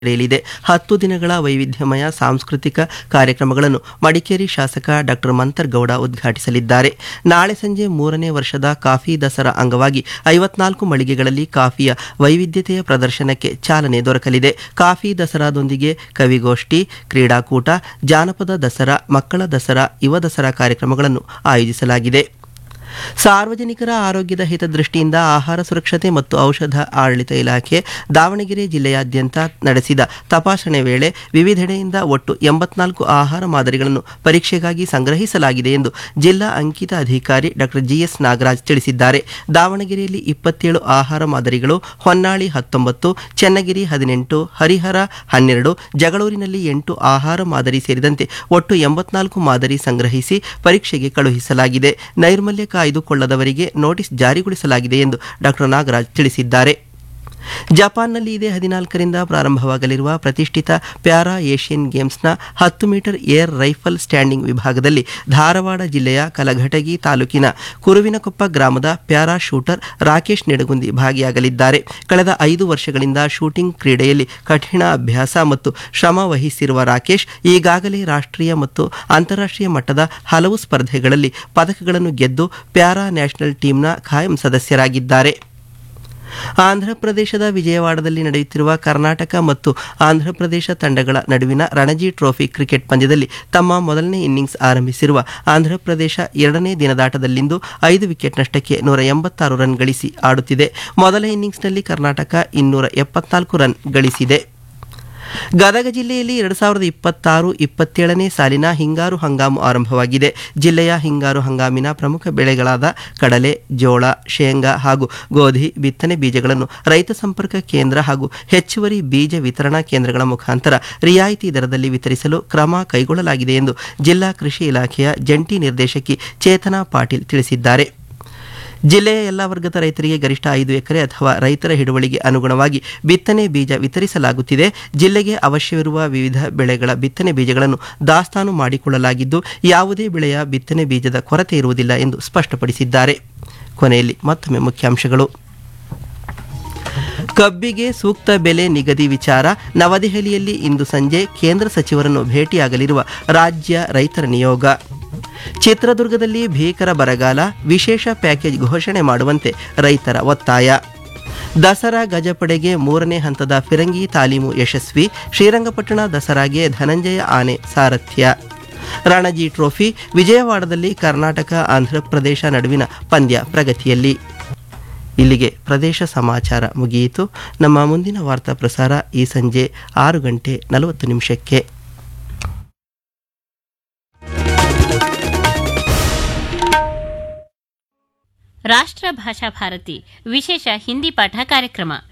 ನಡೆಯಲಿದೆ ಹತ್ತು ದಿನಗಳ ವೈವಿಧ್ಯಮಯ ಸಾಂಸ್ಕೃತಿಕ ಕಾರ್ಯಕ್ರಮಗಳನ್ನು ಮಡಿಕೇರಿ ಶಾಸಕ ಡಾಕ್ಟರ್ ಮಂತರ್ಗೌಡ ಉದ್ಘಾಟಿಸಲಿದ್ದಾರೆ ನಾಳೆ ಸಂಜೆ ಮೂರನೇ ವರ್ಷದ ಕಾಫಿ ದಸರಾ ಅಂಗವಾಗಿ ಐವತ್ನಾಲ್ಕು ಮಳಿಗೆಗಳಲ್ಲಿ ಕಾಫಿಯ ವೈವಿಧ್ಯತೆಯ ಪ್ರದರ್ಶನಕ್ಕೆ ಚಾಲನೆ ದೊರಕಲಿದೆ ಕಾಫಿ ದಸರಾದೊಂದಿಗೆ ಕವಿಗೋಷ್ಠಿ ಕ್ರೀಡಾಕೂಟ ಜಾನಪದ ದಸರಾ ಮಕ್ಕಳ ದಸರಾ ಯುವ ದಸರಾ ಕಾರ್ಯಕ್ರಮಗಳನ್ನು ಆಯೋಜಿಸಲಾಗಿದೆ ಸಾರ್ವಜನಿಕರ ಆರೋಗ್ಯದ ಹಿತದೃಷ್ಟಿಯಿಂದ ಆಹಾರ ಸುರಕ್ಷತೆ ಮತ್ತು ಔಷಧ ಆಡಳಿತ ಇಲಾಖೆ ದಾವಣಗೆರೆ ಜಿಲ್ಲೆಯಾದ್ಯಂತ ನಡೆಸಿದ ತಪಾಸಣೆ ವೇಳೆ ವಿವಿಧೆಡೆಯಿಂದ ಒಟ್ಟು ಎಂಬತ್ನಾಲ್ಕು ಆಹಾರ ಮಾದರಿಗಳನ್ನು ಪರೀಕ್ಷೆಗಾಗಿ ಸಂಗ್ರಹಿಸಲಾಗಿದೆ ಎಂದು ಜಿಲ್ಲಾ ಅಂಕಿತ ಅಧಿಕಾರಿ ಡಾಕ್ಟರ್ ಜಿಎಸ್ ನಾಗರಾಜ್ ತಿಳಿಸಿದ್ದಾರೆ ದಾವಣಗೆರೆಯಲ್ಲಿ ಇಪ್ಪತ್ತೇಳು ಆಹಾರ ಮಾದರಿಗಳು ಹೊನ್ನಾಳಿ ಹತ್ತೊಂಬತ್ತು ಚೆನ್ನಗಿರಿ ಹದಿನೆಂಟು ಹರಿಹರ ಹನ್ನೆರಡು ಜಗಳೂರಿನಲ್ಲಿ ಎಂಟು ಆಹಾರ ಮಾದರಿ ಸೇರಿದಂತೆ ಒಟ್ಟು ಎಂಬತ್ನಾಲ್ಕು ಮಾದರಿ ಸಂಗ್ರಹಿಸಿ ಪರೀಕ್ಷೆಗೆ ಕಳುಹಿಸಲಾಗಿದೆ ನೈರ್ಮಲ್ಯ ಕಾಯ್ದುಕೊಳ್ಳದವರಿಗೆ ನೋಟಿಸ್ ಜಾರಿಗೊಳಿಸಲಾಗಿದೆ ಎಂದು ಡಾಕ್ಟರ್ ನಾಗರಾಜ್ ತಿಳಿಸಿದ್ದಾರೆ ಜಪಾನ್ನಲ್ಲಿ ಇದೇ ಹದಿನಾಲ್ಕರಿಂದ ಪ್ರಾರಂಭವಾಗಲಿರುವ ಪ್ರತಿಷ್ಠಿತ ಪ್ಯಾರಾ ಏಷ್ಯನ್ ಗೇಮ್ಸ್ನ ಹತ್ತು ಮೀಟರ್ ಏರ್ ರೈಫಲ್ ಸ್ಟ್ಯಾಂಡಿಂಗ್ ವಿಭಾಗದಲ್ಲಿ ಧಾರವಾಡ ಜಿಲ್ಲೆಯ ಕಲಘಟಗಿ ತಾಲೂಕಿನ ಕುರುವಿನಕೊಪ್ಪ ಗ್ರಾಮದ ಪ್ಯಾರಾ ಶೂಟರ್ ರಾಕೇಶ್ ನಿಡಗುಂದಿ ಭಾಗಿಯಾಗಲಿದ್ದಾರೆ ಕಳೆದ ಐದು ವರ್ಷಗಳಿಂದ ಶೂಟಿಂಗ್ ಕ್ರೀಡೆಯಲ್ಲಿ ಕಠಿಣ ಅಭ್ಯಾಸ ಮತ್ತು ಶ್ರಮ ವಹಿಸಿರುವ ರಾಕೇಶ್ ಈಗಾಗಲೇ ರಾಷ್ಟ್ರೀಯ ಮತ್ತು ಅಂತಾರಾಷ್ಟ್ರೀಯ ಮಟ್ಟದ ಹಲವು ಸ್ಪರ್ಧೆಗಳಲ್ಲಿ ಪದಕಗಳನ್ನು ಗೆದ್ದು ಪ್ಯಾರಾ ನ್ಯಾಷನಲ್ ಟೀಮ್ನ ಖಾಯಂ ಸದಸ್ಯರಾಗಿದ್ದಾರೆ ಆಂಧ್ರಪ್ರದೇಶದ ವಿಜಯವಾಡದಲ್ಲಿ ನಡೆಯುತ್ತಿರುವ ಕರ್ನಾಟಕ ಮತ್ತು ಆಂಧ್ರಪ್ರದೇಶ ತಂಡಗಳ ನಡುವಿನ ರಣಜಿ ಟ್ರೋಫಿ ಕ್ರಿಕೆಟ್ ಪಂದ್ಯದಲ್ಲಿ ತಮ್ಮ ಮೊದಲನೇ ಇನ್ನಿಂಗ್ಸ್ ಆರಂಭಿಸಿರುವ ಆಂಧ್ರಪ್ರದೇಶ ಎರಡನೇ ದಿನದಾಟದಲ್ಲಿಂದು ಐದು ವಿಕೆಟ್ ನಷ್ಟಕ್ಕೆ ನೂರ ಎಂಬತ್ತಾರು ರನ್ ಗಳಿಸಿ ಆಡುತ್ತಿದೆ ಮೊದಲ ಇನ್ನಿಂಗ್ಸ್ನಲ್ಲಿ ಕರ್ನಾಟಕ ಇನ್ನೂರ ಎಪ್ಪತ್ನಾಲ್ಕು ರನ್ ಗಳಿಸಿದೆ ಗದಗ ಜಿಲ್ಲೆಯಲ್ಲಿ ಎರಡು ಸಾವಿರದ ಇಪ್ಪತ್ತಾರು ಇಪ್ಪತ್ತೇಳನೇ ಸಾಲಿನ ಹಿಂಗಾರು ಹಂಗಾಮು ಆರಂಭವಾಗಿದೆ ಜಿಲ್ಲೆಯ ಹಿಂಗಾರು ಹಂಗಾಮಿನ ಪ್ರಮುಖ ಬೆಳೆಗಳಾದ ಕಡಲೆ ಜೋಳ ಶೇಂಗಾ ಹಾಗೂ ಗೋಧಿ ಬಿತ್ತನೆ ಬೀಜಗಳನ್ನು ರೈತ ಸಂಪರ್ಕ ಕೇಂದ್ರ ಹಾಗೂ ಹೆಚ್ಚುವರಿ ಬೀಜ ವಿತರಣಾ ಕೇಂದ್ರಗಳ ಮುಖಾಂತರ ರಿಯಾಯಿತಿ ದರದಲ್ಲಿ ವಿತರಿಸಲು ಕ್ರಮ ಕೈಗೊಳ್ಳಲಾಗಿದೆ ಎಂದು ಜಿಲ್ಲಾ ಕೃಷಿ ಇಲಾಖೆಯ ಜಂಟಿ ನಿರ್ದೇಶಕಿ ಚೇತನಾ ಪಾಟೀಲ್ ತಿಳಿಸಿದ್ದಾರೆ ಜಿಲ್ಲೆಯ ಎಲ್ಲ ವರ್ಗದ ರೈತರಿಗೆ ಗರಿಷ್ಠ ಐದು ಎಕರೆ ಅಥವಾ ರೈತರ ಹಿಡುವಳಿಗೆ ಅನುಗುಣವಾಗಿ ಬಿತ್ತನೆ ಬೀಜ ವಿತರಿಸಲಾಗುತ್ತಿದೆ ಜಿಲ್ಲೆಗೆ ಅವಶ್ಯವಿರುವ ವಿವಿಧ ಬೆಳೆಗಳ ಬಿತ್ತನೆ ಬೀಜಗಳನ್ನು ದಾಸ್ತಾನು ಮಾಡಿಕೊಳ್ಳಲಾಗಿದ್ದು ಯಾವುದೇ ಬೆಳೆಯ ಬಿತ್ತನೆ ಬೀಜದ ಕೊರತೆ ಇರುವುದಿಲ್ಲ ಎಂದು ಸ್ಪಷ್ಟಪಡಿಸಿದ್ದಾರೆ ಕೊನೆಯಲ್ಲಿ ಮತ್ತೊಮ್ಮೆ ಮುಖ್ಯಾಂಶಗಳು ಕಬ್ಬಿಗೆ ಸೂಕ್ತ ಬೆಲೆ ನಿಗದಿ ವಿಚಾರ ನವದೆಹಲಿಯಲ್ಲಿ ಇಂದು ಸಂಜೆ ಕೇಂದ್ರ ಸಚಿವರನ್ನು ಭೇಟಿಯಾಗಲಿರುವ ರಾಜ್ಯ ರೈತರ ನಿಯೋಗ ಚಿತ್ರದುರ್ಗದಲ್ಲಿ ಭೀಕರ ಬರಗಾಲ ವಿಶೇಷ ಪ್ಯಾಕೇಜ್ ಘೋಷಣೆ ಮಾಡುವಂತೆ ರೈತರ ಒತ್ತಾಯ ದಸರಾ ಗಜಪಡೆಗೆ ಮೂರನೇ ಹಂತದ ಫಿರಂಗಿ ತಾಲೀಮು ಯಶಸ್ವಿ ಶ್ರೀರಂಗಪಟ್ಟಣ ದಸರಾಗೆ ಧನಂಜಯ ಆನೆ ಸಾರಥ್ಯ ರಣಜಿ ಟ್ರೋಫಿ ವಿಜಯವಾಡದಲ್ಲಿ ಕರ್ನಾಟಕ ಆಂಧ್ರಪ್ರದೇಶ ನಡುವಿನ ಪಂದ್ಯ ಪ್ರಗತಿಯಲ್ಲಿ ಇಲ್ಲಿಗೆ ಪ್ರದೇಶ ಸಮಾಚಾರ ಮುಗಿಯಿತು ನಮ್ಮ ಮುಂದಿನ ವಾರ್ತಾ ಪ್ರಸಾರ ಈ ಸಂಜೆ ಆರು ಗಂಟೆ ನಲವತ್ತು ನಿಮಿಷಕ್ಕೆ ರಾಷ್ಟ್ರ ಭಾಷಾ ಭಾರತಿ ವಿಶೇಷ ಹಿಂದಿ ಪಾಠ ಕಾರ್ಯಕ್ರಮ